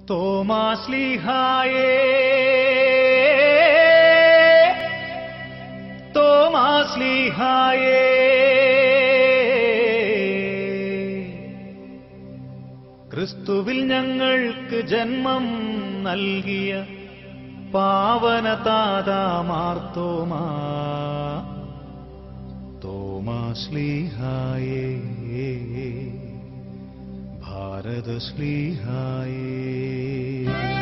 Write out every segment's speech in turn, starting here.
തോമാശ്ലീഹായേ തോമാശ്ലീഹായേ ക്രിസ്തുവിൽ ഞങ്ങൾക്ക് ജന്മം നൽകിയ പാവനതാതാമാർത്തോമാ തോമാശ്ലീഹായേ ഭാരതശ്ലീഹായേ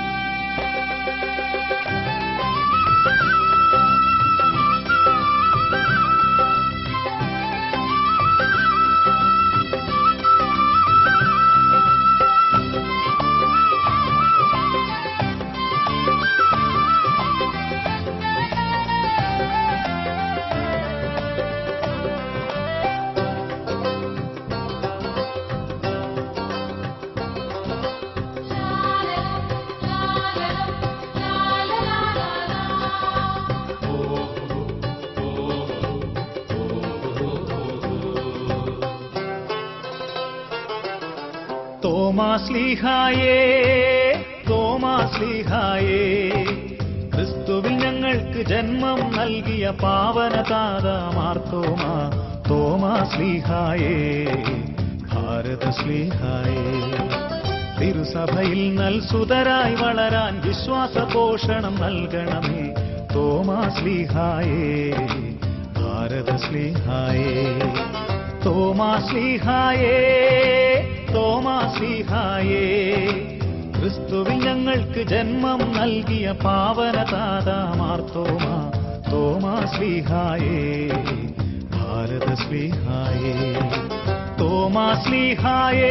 തോമാശ്ലീഹായേ തോമാശ്ലീഹായേ ക്രിസ്തുവിൽ ഞങ്ങൾക്ക് ജന്മം നൽകിയ പാവനതാതാമാർത്തോമാ തോമാശ്ലീഹായേ ഭാരതശ്ലീഹായേ തിരുസഭയിൽ നൽസുതരായി വളരാൻ വിശ്വാസ പോഷണം നൽകണമേ തോമാശ്ലീഹായേ ഭാരതശ്ലീഹായേ തോമാശ്ലീഹായേ തോമാശ്ലീഹായേ ക്രിസ്തുവിൽ ഞങ്ങൾക്ക് ജന്മം നൽകിയ പാവനതാതാമാർത്തോമാ തോമാശ്ലീഹായേ ഭാരതശ്ലീഹായേ തോമാശ്ലീഹായേ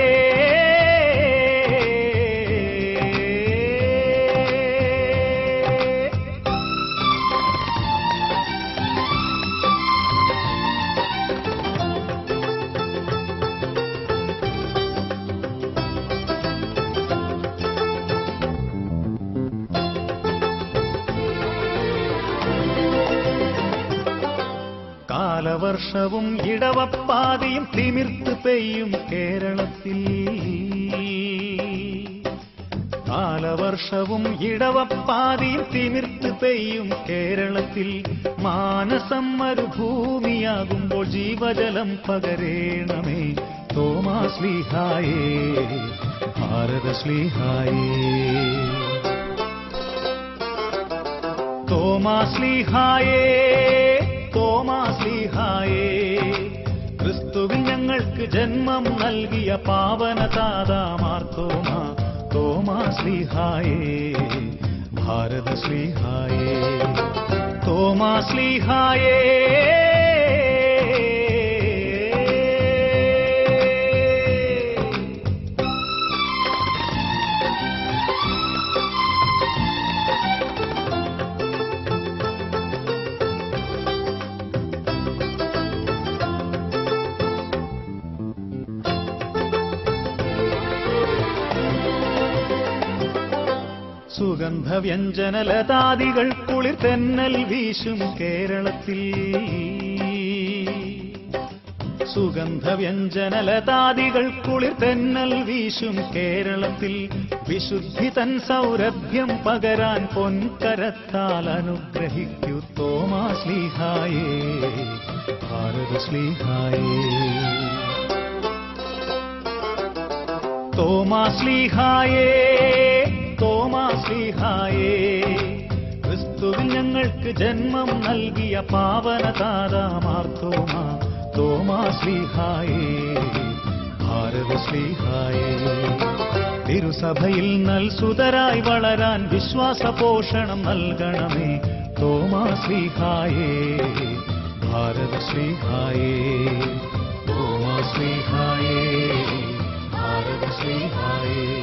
കാലവർഷവും ഇടവപ്പാതിയും തിമിർത്ത് പെയ്യും കേരളത്തിൽ കാലവർഷവും ഇടവപ്പാതിയും തിമിർത്ത് പെയ്യും കേരളത്തിൽ മാനസം മരുഭൂമിയാകുമ്പോൾ ജീവജലം പകരേണമേ തോമാശ്ലീഹായേ ഭാരതശ്ലീഹായേ തോമാശ്ലീഹായേ തോമാശ്ലീഹായേ ക്രിസ്തുവിൽ ഞങ്ങൾക്ക് ജന്മം നൽകിയ പാവനതാതാമാർത്തോമാ തോമാശ്ലീഹായേ ഭാരതശ്ലീഹായേ തോമാശ്ലീഹായേ സുഗന്ധവ്യഞ്ജനലതാദികൾ കുളിർ തെന്നൽ വീശും കേരളത്തിൽ സുഗന്ധവ്യഞ്ജനലതാദികൾ കുളിർ തെന്നൽ വീശും കേരളത്തിൽ വിശുദ്ധി തൻ സൗരഭ്യം പകരാൻ പൊൻകരത്താൽ അനുഗ്രഹിക്കൂ തോമാശ്ലീഹായേ ഭാരതശ്ലീഹായേ തോമാശ്ലീഹായേ തോമാശ്ലീഹായേ ക്രിസ്തുവിൽ ഞങ്ങൾക്ക് ജന്മം നൽകിയ പാവനതാതാമാർത്തോമാ തോമാശ്ലീഹായേ ഭാരതശ്ലീഹായേ തിരുസഭയിൽ നൽസുതരായി വളരാൻ വിശ്വാസ പോഷണം നൽകണമേ തോമാശ്ലീഹായേ ഭാരതശ്ലീഹായേ തോമാശ്ലീഹായേ ഭാരതശ്ലീഹായേ